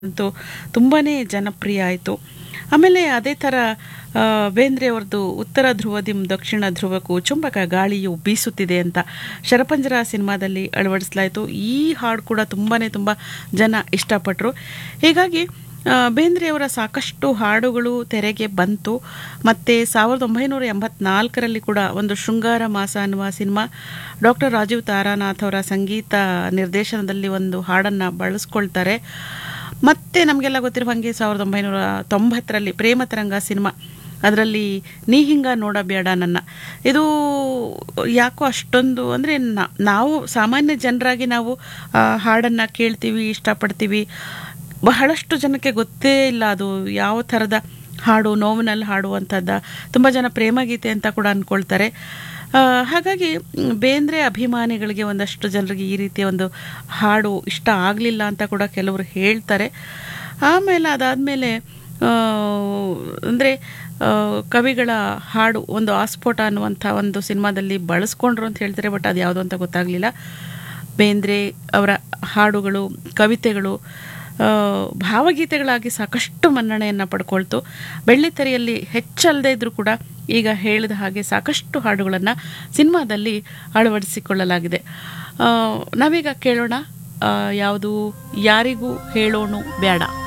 ಅಂತೂ ತುಂಬಾ ಜನಪ್ರಿಯ ಆಯಿತು ಆಮೇಲೆ ಅದೇ ಥರ ಆ, ಬೇಂದ್ರೆ ಅವ್ರದ್ದು ಉತ್ತರ ಧ್ರುವದಿಂ ದಕ್ಷಿಣ ಧ್ರುವಕ್ಕೂ ಚುಂಬಕ ಗಾಳಿಯು ಬೀಸುತ್ತಿದೆ ಅಂತ ಶರಪಂಜರ ಸಿನಿಮಾದಲ್ಲಿ ಅಳವಡಿಸಲಾಯಿತು ಈ ಹಾಡು ಕೂಡ ತುಂಬಾ ತುಂಬ ಜನ ಇಷ್ಟಪಟ್ಟರು ಹೀಗಾಗಿ ಆ, ಬೇಂದ್ರೆಯವರ ಸಾಕಷ್ಟು ಹಾಡುಗಳು ತೆರೆಗೆ ಬಂತು ಮತ್ತು ಸಾವಿರದ ಒಂಬೈನೂರ ಎಂಬತ್ನಾಲ್ಕರಲ್ಲಿ ಕೂಡ ಒಂದು ಶೃಂಗಾರ ಮಾಸ ಅನ್ನುವ ಸಿನಿಮಾ ಡಾಕ್ಟರ್ ರಾಜೀವ್ ತಾರಾನಾಥ್ ಅವರ ಸಂಗೀತ ನಿರ್ದೇಶನದಲ್ಲಿ ಒಂದು ಹಾಡನ್ನು ಬಳಸ್ಕೊಳ್ತಾರೆ ಮತ್ತೆ ನಮಗೆಲ್ಲ ಗೊತ್ತಿರುವ ಹಾಗೆ ಸಾವಿರದ ಒಂಬೈನೂರ ತೊಂಬತ್ತರಲ್ಲಿ ಪ್ರೇಮ ತರಂಗ ಸಿನಿಮಾ ಅದರಲ್ಲಿ ನೀ ಹಿಂಗ ನೋಡಬೇಡ ನನ್ನ ಇದು ಯಾಕೋ ಅಷ್ಟೊಂದು ಅಂದರೆ ನಾವು ಸಾಮಾನ್ಯ ಜನರಾಗಿ ನಾವು ಆ ಹಾಡನ್ನು ಕೇಳ್ತೀವಿ ಇಷ್ಟಪಡ್ತೀವಿ ಬಹಳಷ್ಟು ಜನಕ್ಕೆ ಗೊತ್ತೇ ಇಲ್ಲ ಅದು ಯಾವ ಥರದ ಹಾಡು ನೋವಿನಲ್ಲಿ ಹಾಡುವಂಥದ್ದು ತುಂಬ ಜನ ಪ್ರೇಮಗೀತೆ ಅಂತ ಕೂಡ ಅಂದ್ಕೊಳ್ತಾರೆ ಆ, ಹಾಗಾಗಿ ಮ್, ಬೇಂದ್ರೆ ಅಭಿಮಾನಿಗಳಿಗೆ ಒಂದಷ್ಟು ಜನರಿಗೆ ಈ ರೀತಿಯ ಒಂದು ಹಾಡು ಇಷ್ಟ ಆಗಲಿಲ್ಲ ಅಂತ ಕೂಡ ಕೆಲವರು ಹೇಳ್ತಾರೆ ಆಮೇಲೆ ಅದಾದಮೇಲೆ ಅಂದರೆ ಕವಿಗಳ ಹಾಡು ಒಂದು ಆಸ್ಫೋಟ ಅನ್ನುವಂಥ ಒಂದು ಸಿನಿಮಾದಲ್ಲಿ ಬಳಸ್ಕೊಂಡ್ರು ಅಂತ ಹೇಳ್ತಾರೆ ಬಟ್ ಅದು ಯಾವುದು ಅಂತ ಗೊತ್ತಾಗಲಿಲ್ಲ ಬೇಂದ್ರೆ ಅವರ ಹಾಡುಗಳು ಕವಿತೆಗಳು ಆ, ಭಾವಗೀತೆಗಳಾಗಿ ಸಾಕಷ್ಟು ಮನ್ನಣೆಯನ್ನು ಪಡ್ಕೊಳ್ತು ಬೆಳ್ಳಿತೆರೆಯಲ್ಲಿ ಹೆಚ್ಚಲ್ಲದೆ ಇದ್ರೂ ಕೂಡ ಈಗ ಹೇಳಿದ ಹಾಗೆ ಸಾಕಷ್ಟು ಹಾಡುಗಳನ್ನು ಸಿನಿಮಾದಲ್ಲಿ ಅಳವಡಿಸಿಕೊಳ್ಳಲಾಗಿದೆ ಆ, ನಾವೀಗ ಕೇಳೋಣ ಆ, ಯಾವುದು ಯಾರಿಗೂ ಹೇಳೋಣ ಬೇಡ